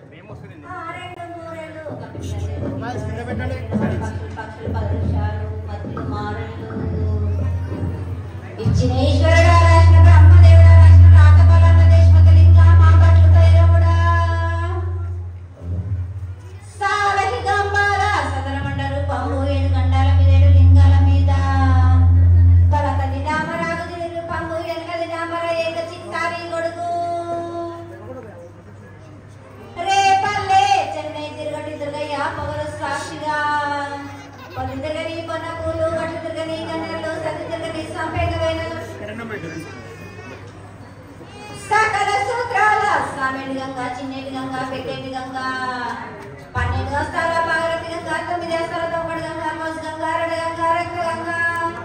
ఆ, రెండు మూరెళ్ళు పక్షులు పదృశాలు మధ్య మారెళ్ళు ఇచ్చిన ఈశ్వరుడా రాసిన బ్రహ్మదేవుడా రాసిన రాతపాలన్న దేశమతలింగ మా పట్ల తైరముడా సాలహి గంబాల సదరమండ రూపము ఏడు గండాల మీద ఏడు లింగాల మీద తలతది డామరాగు దిని రూపము ఎనకది డామర ఏక చిత్తారి కొడుకు రేపల్లే చెన్నై తిరగటి దుర్గయ్య పొగలు సాక్షిగా పది తిరగని కొన పూలు గట్లు తిరగని గన్నెలు సతి తిరగని సంపేగమైన సకల సూత్రాల సామెడి గంగా చిన్నేటి గంగా పెద్దేటి గంగా పన్నెండు వస్తాల భాగరథి గంగా తొమ్మిది వస్తాల తొమ్మడి గంగా మోసు గంగా రడ గంగా రక్త గంగా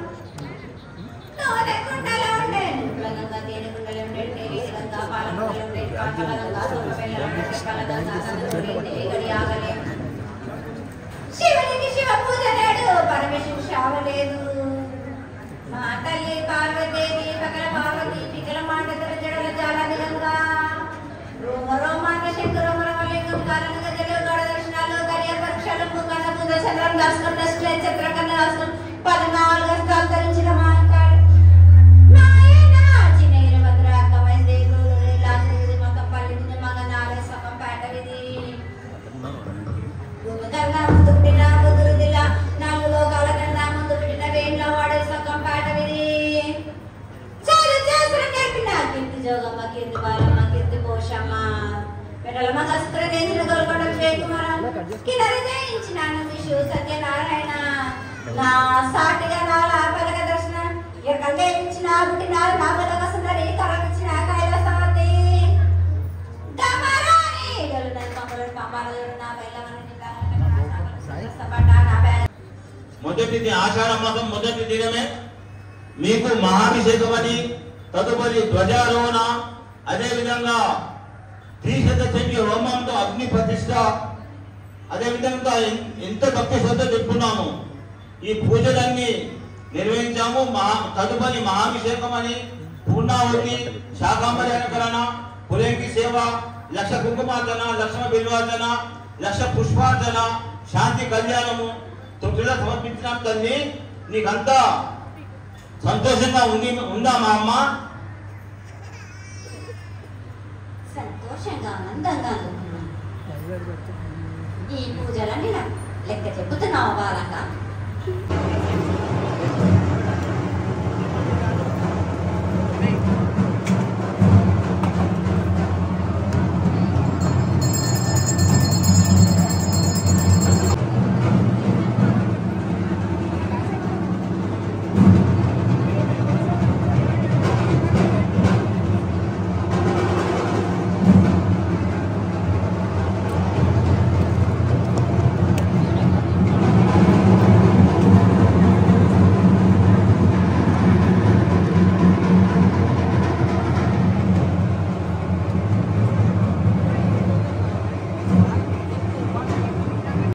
నూనె కుండలో ఉండే నువ్వుల గంగా తేనె కుండలో ఉండే నేరేడు గంగా పాల కుండలో ఉండే పాటల గంగా సొంత బెల్లం ఉండే చెప్పల గంగా గంగ ఉండే గడి ఆగలే శివునికి శివ పూజ లేడు పరమేశ్వరు శావ లేదు మా తల్లి పార్వతీదేవి పకల పార్వతి పికల మాటతల జడల జాలాది గంగా రోమ రోమాన శంకర రమలింగం కారణ గజలు గడ దర్శనాలు గడియ పరీక్షలు ముఖన బుధ చంద్రం దాసుకుని దశలే చంద్రకన్న దాసుకుని పద్నాలుగు హస్తాలు ధరించిన మాంకాడు నాయనా చిన్నగిర భద్ర అక్కమై దేవుడు లాస్ట్ ఇది మొత్తం పల్లెటిన మగ నాలుగు సగం పేట విధి కన్నా ముందు పుట్టిన బుద్ధులు దిలా నాలుగు లోకాల కన్నా ముందు పుట్టిన వేళ్ళ వాడే సగం పాట విది చాలు చేసిన నేర్పిన కీర్తి జోగమ్మ కీర్తి బాలమ్మ కీర్తి పోషమ్మ పెడలమ్మ కస్త్ర దేశుల గొల్కొండ విజయకుమారం కిన్నరి జయించిన విషు సత్యనారాయణ నా సాటిగా నా లాభలక దర్శనం ఎక్కడ దేవించిన పుట్టిన నా బలక సుందరి కరమించిన కైలాసవతి గమరాని గలునై కమరుడు పాపాలయుడు నా బెల్లమని మొదటిది ఆషాఢ మాసం మొదటి దినమే మీకు మహాభిషేకం అని తదుపరి ధ్వజారోహణ అదేవిధంగా త్రిశత చెయ్యి హోమంతో అగ్ని ప్రతిష్ట అదేవిధంగా ఎన్- ఎంత భక్తి శ్రద్ధ చెప్పుకున్నాము ఈ పూజలన్నీ నిర్వహించాము మహా తదుపరి మహాభిషేకం అని పూర్ణాహుతి శాకాంబరి అలంకరణ పులేంకి సేవ లక్ష కుంకుమార్చన లక్ష్మ బిల్వార్చన లక్ష పుష్పార్చన శాంతి కళ్యాణము తొమ్మిదిలో సమర్పించినాం తల్లి నీకంతా సంతోషంగా ఉంది ఉందా మా అమ్మ సంతోషంగా ఆనందంగా అనుకున్నాను ఈ పూజలన్నీ నాకు లెక్క చెబుతున్నావు బాలక